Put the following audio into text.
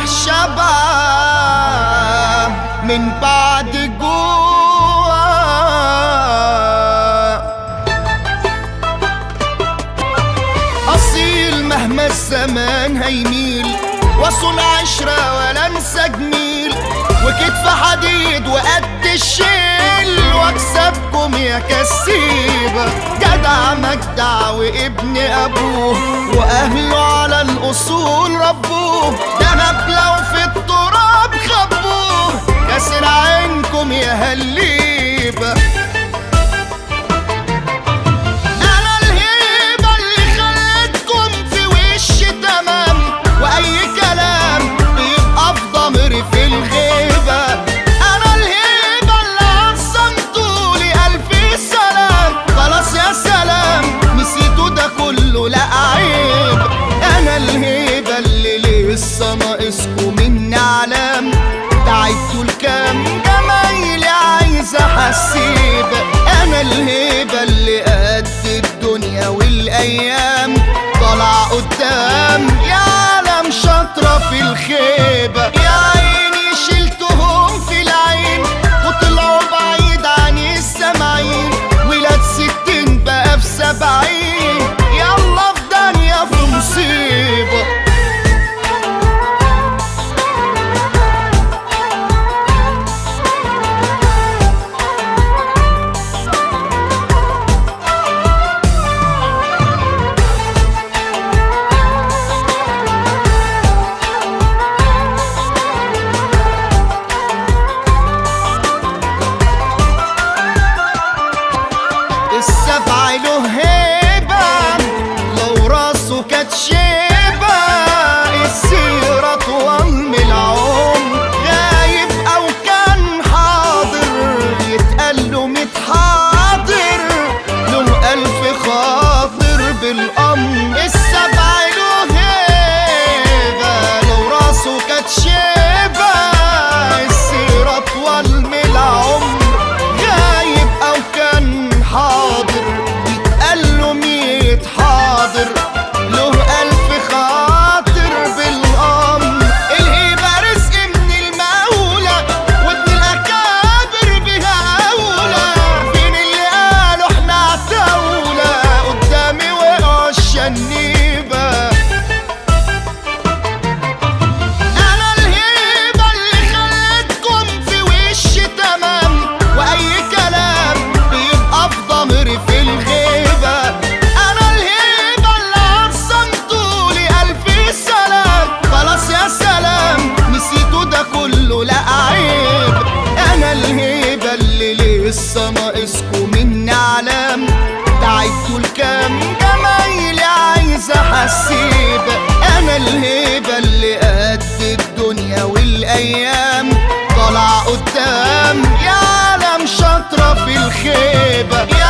رايح شبع من بعد جوع أصيل مهما الزمان هيميل وصل عشرة ولا انسى جميل وكتف حديد وقد الشيل واكسبكم يا كسيبة جدع مجدع وابن ابوه واهله على الاصول ربوه دهب لو في التراب خبوه كسر عينكم يا هليبه انا الهيبة اللي خلتكم في وش تمام واي كلام بيبقى في ضمري في الغيبة انا الهيبة اللي عصمتوا لي الف سلام خلاص يا سلام نسيتوا ده كله لا عيب انا الهيبة اللي لسه ناقصكم مني علام تعبتوا الكام جمايلي عايزة حسيب انا الهيبة اللي قد الدنيا والايام طالع قدام يا عالم شاطرة في الخيبة يا عيني شلتهم في العين وطلعوا بعيد عن السامعين ولاد ستين بقى في سبعين يلا في دنيا في مصيبة السبع له هيبة لو راسه كانت شيبة السيرة طول من العمر غايب أو كان حاضر يتقال له متحاضر له ألف خاطر بالأمر السبع له هيبة لو راسه كانت شيبة السيرة طول من العمر غايب أو كان حاضر يتقال له ميت حاضر له ألف خاطر بالأمر الهيبة رزق من المولى وابن الأكابر بها أولى فين اللي قالوا احنا عتاولة قدامي وقعوا الشنيبة انا الهيبة اللي خلتكم في وش تمام واي كلام بيبقى في ضمري في الغيبة انا الهيبة اللي عصمتوا لي الف سلام خلاص يا سلام نسيتوا ده كله لا عيب انا الهيبة اللي لسه ناقصكم مني علام تعبتوا الكام جمايلي عايزة حسيب انا الهيبة اللي قد الدنيا والايام طالع قدام يا عالم شاطرة في الخيبة